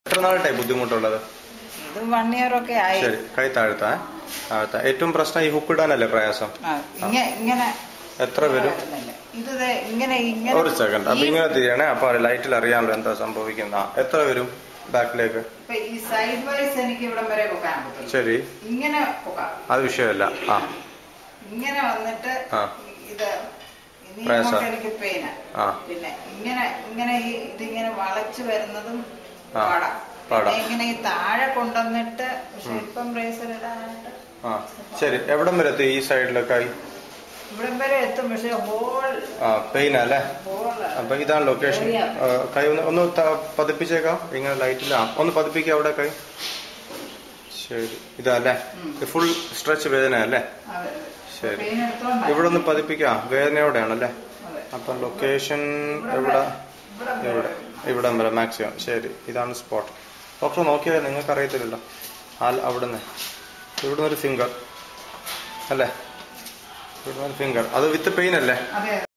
എത്ര നാളായിട്ടായി ബുദ്ധിമുട്ടുള്ളത് ഇത് വൺ ഇയർ ഒക്കെ ആയി ശരി കൈ താഴ്ത്താ താഴ്ത്താ ഏറ്റവും പ്രശ്നം ഈ ഹുക്ക് ഇടാനല്ലേ പ്രയാസം ആ, ഇങ്ങ- ഇങ്ങനെ എത്ര വരും വരുന്നില്ല. ഇത് ദേ ഇങ്ങനെ ഇങ്ങനെ ഒരു സെക്കൻഡ് അപ്പൊ ഈ- ഇങ്ങനെ തിരിയണേ അപ്പൊ ലൈറ്റിൽ അറിയാമല്ലോ എന്താ സംഭവിക്കുന്ന ആ, എത്ര വരും ബാക്കിലേക്ക് ഇപ്പൊ ഈ സൈഡ് വൈസ് എനിക്ക് ഇവിടം വരെ പൊക്കാൻ പറ്റും ശരി ഇങ്ങനെ പൊക്കാം അത് വിഷയമല്ല ആ ഇങ്ങനെ വന്നിട്ട് ആ. ഇത് ഇനി പ്രയാസം. അങ്ങോട്ട് എനിക്ക് പെയിന ആ പിന്നെ ഇങ്ങനെ ഇങ്ങനെ ഈ ഇതിങ്ങനെ വളച്ചു വരുന്നതും ആ, പാടാം പാടാം. പിന്നെ ഇങ്ങനെ ഈ താഴെ കൊണ്ടുവന്നിട്ട് പക്ഷെ ഇപ്പം ബ്രേസർ ഇടാനായിട്ട് ആ ശരി എവിടം വരെ എത്തി ഈ സൈഡിലൊക്കെ ആയി ഇവിടം വരെ എത്തും പക്ഷെ ഹോൾ ആ പെയിൻ അല്ലേ ഹോൾ അപ്പൊ ഇതാണ് ലൊക്കേഷൻ കൈ ഒന്ന് ഒന്ന് ത- പതിപ്പിച്ചേക്കാം ഇങ്ങനെ ലൈറ്റില്ല ഒന്ന് പതിപ്പിക്കാം അവിടെ കൈ ശരി ഇതല്ലേ ഉം. ഫുൾ സ്ട്രെച്ച് വേദന അല്ലേ ശരി. പെയിൻ എടുത്തോണ്ടാ ഇവിടെ ഒന്ന് പതിപ്പിക്കാം വേദനയോടെയാണല്ലേ അതെ. അപ്പൊ ലൊക്കേഷൻ ഇവിടെ എവിടെ വരെ- ഇവിടെ വരെ. ഇവിടെ ഇവിടം വരെ മാക്സിമം ശരി ഇതാണ് സ്പോട്ട് ഡോക്ടർ നോക്കിയാൽ നിങ്ങൾക്ക് അറിയത്തില്ലല്ലോ ആൽ അവിടുന്ന് ഇവിടുന്ന് ഒരു ഫിംഗർ അല്ലേ ഇവിടുന്ന് ഒരു ഫിംഗർ അത് വിത്ത് പെയിൻ അല്ലേ അതെ